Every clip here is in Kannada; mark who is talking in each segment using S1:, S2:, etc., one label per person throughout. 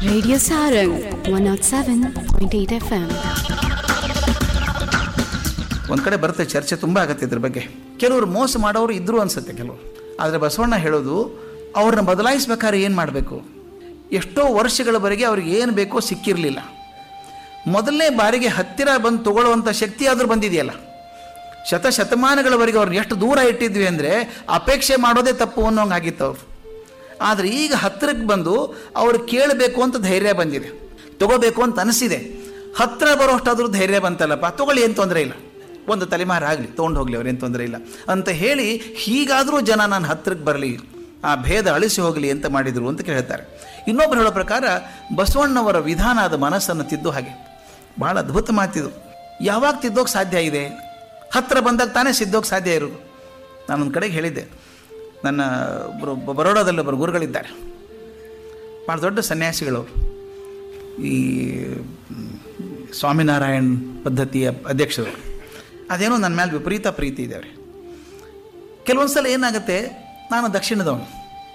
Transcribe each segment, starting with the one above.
S1: Radio Sarang 107.8 FM.
S2: ಒಂದು ಕಡೆ ಬರುತ್ತೆ ಚರ್ಚೆ ತುಂಬ ಆಗತ್ತೆ ಇದ್ರ ಬಗ್ಗೆ ಕೆಲವರು ಮೋಸ ಮಾಡೋರು ಇದ್ರು ಅನ್ಸುತ್ತೆ ಕೆಲವರು ಆದರೆ ಬಸವಣ್ಣ ಹೇಳೋದು ಅವ್ರನ್ನ ಬದಲಾಯಿಸ್ಬೇಕಾದ್ರೆ ಏನು ಮಾಡಬೇಕು ಎಷ್ಟೋ ವರ್ಷಗಳವರೆಗೆ ಅವ್ರಿಗೆ ಏನು ಬೇಕೋ ಸಿಕ್ಕಿರಲಿಲ್ಲ ಮೊದಲನೇ ಬಾರಿಗೆ ಹತ್ತಿರ ಬಂದು ತಗೊಳ್ಳುವಂಥ ಶಕ್ತಿ ಆದರೂ ಬಂದಿದೆಯಲ್ಲ ಶತ ಶತಮಾನಗಳವರೆಗೆ ಅವ್ರನ್ನ ಎಷ್ಟು ದೂರ ಇಟ್ಟಿದ್ವಿ ಅಂದರೆ ಅಪೇಕ್ಷೆ ಮಾಡೋದೇ ತಪ್ಪು ಅನ್ನೋಂಗಾಗಿತ್ತು ಅವರು ಆದರೆ ಈಗ ಹತ್ತಿರಕ್ಕೆ ಬಂದು ಅವ್ರು ಕೇಳಬೇಕು ಅಂತ ಧೈರ್ಯ ಬಂದಿದೆ ತಗೋಬೇಕು ಅಂತ ಅನಿಸಿದೆ ಹತ್ತಿರ ಬರೋಷ್ಟಾದ್ರೂ ಧೈರ್ಯ ಬಂತಲ್ಲಪ್ಪ ತಗೊಳ್ಳಿ ಏನು ತೊಂದರೆ ಇಲ್ಲ ಒಂದು ತಲೆಮಾರು ಆಗಲಿ ತೊಗೊಂಡು ಹೋಗಲಿ ಅವ್ರೇನು ತೊಂದರೆ ಇಲ್ಲ ಅಂತ ಹೇಳಿ ಹೀಗಾದರೂ ಜನ ನಾನು ಹತ್ತಿರಕ್ಕೆ ಬರಲಿ ಆ ಭೇದ ಅಳಿಸಿ ಹೋಗಲಿ ಅಂತ ಮಾಡಿದರು ಅಂತ ಹೇಳ್ತಾರೆ ಇನ್ನೊಬ್ಬರು ಹೇಳೋ ಪ್ರಕಾರ ಬಸವಣ್ಣವರ ವಿಧಾನ ಅದು ಮನಸ್ಸನ್ನು ತಿದ್ದು ಹಾಗೆ ಭಾಳ ಅದ್ಭುತ ಮಾತಿದು ಯಾವಾಗ ತಿದ್ದೋಕೆ ಸಾಧ್ಯ ಇದೆ ಹತ್ತಿರ ಬಂದಾಗ ತಾನೇ ಸಿದ್ದೋಕೆ ಸಾಧ್ಯ ಇರೋದು ನಾನೊಂದು ಕಡೆಗೆ ಹೇಳಿದ್ದೆ ನನ್ನ ಒಬ್ಬರು ಬರೋಡಾದಲ್ಲಿ ಒಬ್ಬರು ಗುರುಗಳಿದ್ದಾರೆ ಭಾಳ ದೊಡ್ಡ ಸನ್ಯಾಸಿಗಳು ಅವರು ಈ ಮ್, ಸ್ವಾಮಿನಾರಾಯಣ್ ಪದ್ಧತಿಯ ಅಧ್ಯಕ್ಷರು ಅದೇನೋ ನನ್ನ ಮೇಲೆ ವಿಪರೀತ ಪ್ರೀತಿ ಇದೆ ಅವ್ರಿಗೆ ಕೆಲವೊಂದು ಸಲ ಏನಾಗುತ್ತೆ ನಾನು ದಕ್ಷಿಣದವನು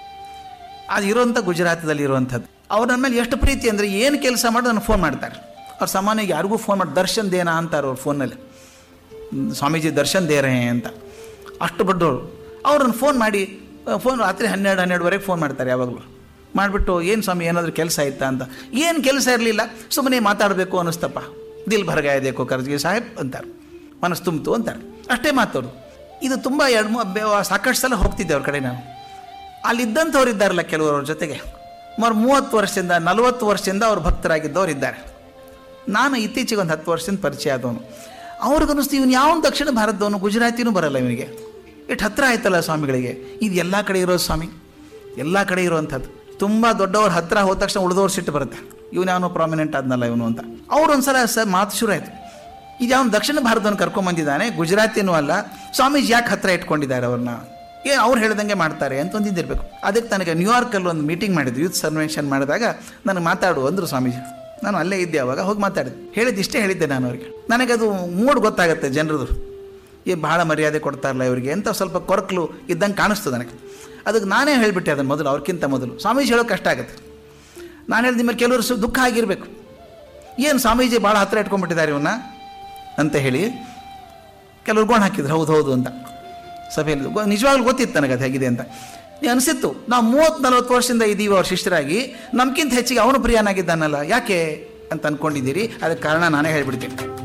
S2: ಅದು ಇರೋಂಥ ಗುಜರಾತದಲ್ಲಿ ಇರುವಂಥದ್ದು ಅವ್ರು ನನ್ನ ಮೇಲೆ ಎಷ್ಟು ಪ್ರೀತಿ ಅಂದರೆ ಏನು ಕೆಲಸ ಮಾಡಿ ನನಗೆ ಫೋನ್ ಮಾಡ್ತಾರೆ ಅವ್ರು ಸಾಮಾನ್ಯವಾಗಿ ಯಾರಿಗೂ ಫೋನ್ ಮಾಡಿ ದರ್ಶನ್ ದೇನಾ ಅಂತಾರೆ ಅವ್ರು ಫೋನಲ್ಲಿ ಸ್ವಾಮೀಜಿ ದರ್ಶನ್ ದೇರೇ ಅಂತ ಅಷ್ಟು ದೊಡ್ಡವರು ಅವ್ರನ್ನ ಫೋನ್ ಮಾಡಿ ಫೋನ್ ರಾತ್ರಿ ಹನ್ನೆರಡು ಹನ್ನೆರಡುವರೆಗೆ ಫೋನ್ ಮಾಡ್ತಾರೆ ಯಾವಾಗಲೂ ಮಾಡಿಬಿಟ್ಟು ಏನು ಸ್ವಾಮಿ ಏನಾದರೂ ಕೆಲಸ ಆಯ್ತಾ ಅಂತ ಏನು ಕೆಲಸ ಇರಲಿಲ್ಲ ಸುಮ್ಮನೆ ಮಾತಾಡಬೇಕು ಅನ್ನಿಸ್ತಪ್ಪ ದಿಲ್ ಭರಗಾಯ ದೇಕೋ ಕರ್ಜಿಗೆ ಸಾಹೇಬ್ ಅಂತಾರೆ ಮನಸ್ಸು ತುಂಬಿತು ಅಂತಾರೆ ಅಷ್ಟೇ ಮಾತವರು ಇದು ತುಂಬ ಎರಡು ಮೂ ಬೆ- ಸಾಕಷ್ಟು ಸಲ ಹೋಗ್ತಿದ್ದೆ ಅವ್ರ ಕಡೆ ನಾನು ಅಲ್ಲಿದ್ದಂಥವ್ರು ಇದ್ದಾರಲ್ಲ ಕೆಲವರು ಅವ್ರ ಜೊತೆಗೆ ಸುಮಾರು ಮೂವತ್ತು ವರ್ಷದಿಂದ ನಲವತ್ತು ವರ್ಷದಿಂದ ಅವ್ರು ಭಕ್ತರಾಗಿದ್ದವ್ರು ಇದ್ದಾರೆ ನಾನು ಇತ್ತೀಚೆಗೆ ಒಂದು ಹತ್ತು ವರ್ಷದಿಂದ ಪರಿಚಯ ಆದವನು ಅವ್ರಿಗೆ ಅನ್ನಿಸ್ತು ಇವನು ಯಾವ ದಕ್ಷಿಣ ಭಾರತದವನು ಗುಜರಾತಿನೂ ಬರಲ್ಲ ಇವನಿಗೆ ಇಷ್ಟು ಹತ್ತಿರ ಆಯ್ತಲ್ಲ ಸ್ವಾಮಿಗಳಿಗೆ ಇದು ಎಲ್ಲ ಕಡೆ ಇರೋದು ಸ್ವಾಮಿ ಎಲ್ಲ ಕಡೆ ಇರುವಂಥದ್ದು ತುಂಬ ದೊಡ್ಡವ್ರ ಹತ್ತಿರ ಹೋದ ತಕ್ಷಣ ಉಳಿದವ್ರು ಸಿಟ್ಟು ಬರುತ್ತೆ ಇವನು ಯಾವನೋ ಪ್ರಾಮಿನೆಂಟ್ ಆದ್ನಲ್ಲ ಇವನು ಅಂತ ಅವ್ರು ಒಂದ್ಸಲ ಸರ್ ಮಾತು ಶುರು ಆಯಿತು ಇದು ಅವನು ದಕ್ಷಿಣ ಭಾರತವನ್ನು ಕರ್ಕೊಂಬಂದಿದ್ದಾನೆ ಗುಜರಾತಿನೂ ಅಲ್ಲ ಸ್ವಾಮೀಜಿ ಯಾಕೆ ಹತ್ತಿರ ಇಟ್ಕೊಂಡಿದ್ದಾರೆ ಅವ್ರನ್ನ ಏನು ಅವ್ರು ಹೇಳ್ದಂಗೆ ಮಾಡ್ತಾರೆ ಅಂತ ಒಂದಿದ್ದಿರಬೇಕು ಅದಕ್ಕೆ ನನಗೆ ನ್ಯೂಯಾರ್ಕಲ್ಲಿ ಒಂದು ಮೀಟಿಂಗ್ ಮಾಡಿದ್ದು ಯೂತ್ ಸರ್ವೇಷನ್ ಮಾಡಿದಾಗ ನನಗೆ ಮಾತಾಡು ಅಂದರು ಸ್ವಾಮೀಜಿ ನಾನು ಅಲ್ಲೇ ಇದ್ದೆ ಅವಾಗ ಹೋಗಿ ಮಾತಾಡಿದೆ ಹೇಳಿದ್ದು ಇಷ್ಟೇ ಹೇಳಿದ್ದೆ ನಾನು ಅವರಿಗೆ ನನಗದು ಮೂಡ್ ಗೊತ್ತಾಗುತ್ತೆ ಜನರದು ಏ ಭಾಳ ಮರ್ಯಾದೆ ಕೊಡ್ತಾರಲ್ಲ ಇವರಿಗೆ ಅಂತ ಸ್ವಲ್ಪ ಕೊರಕಲು ಇದ್ದಂಗೆ ಕಾಣಿಸ್ತದೆ ನನಗೆ ಅದಕ್ಕೆ ನಾನೇ ಹೇಳಿಬಿಟ್ಟೆ ಅದನ್ನು ಮೊದಲು ಅವ್ರಿಗಿಂತ ಮೊದಲು ಸ್ವಾಮೀಜಿ ಹೇಳೋಕೆ ಕಷ್ಟ ಆಗುತ್ತೆ ನಾನು ಹೇಳಿದ ಮೇಲೆ ಕೆಲವರು ಸು ದುಃಖ ಆಗಿರಬೇಕು ಏನು ಸ್ವಾಮೀಜಿ ಭಾಳ ಹತ್ತಿರ ಇಟ್ಕೊಂಡ್ಬಿಟ್ಟಿದ್ದಾರೆ ಇವನ್ನ ಅಂತ ಹೇಳಿ ಕೆಲವ್ರು ಗೋಣ ಹಾಕಿದ್ರು ಹೌದು ಹೌದು ಅಂತ ಸಭೆಯಲ್ಲಿ ಗೊ- ನಿಜವಾಗ್ಲೂ ಗೊತ್ತಿತ್ತು ನನಗೆ ಅದು ಹೇಗಿದೆ ಅಂತ ಅನಿಸಿತ್ತು ನಾವು ಮೂವತ್ತು ನಲ್ವತ್ತು ವರ್ಷದಿಂದ ಇದ್ದೀವಿ ಅವ್ರ ಶಿಷ್ಯರಾಗಿ ನಮ್ಗಿಂತ ಹೆಚ್ಚಿಗೆ ಅವನು ಪ್ರಿಯನಾಗಿದ್ದಾನಲ್ಲ ಯಾಕೆ ಅಂತ ಅಂದ್ಕೊಂಡಿದ್ದೀರಿ ಅದಕ್ಕೆ ಕಾರಣ ನಾನೇ ಹೇಳ್ಬಿಡ್ತೀನಿ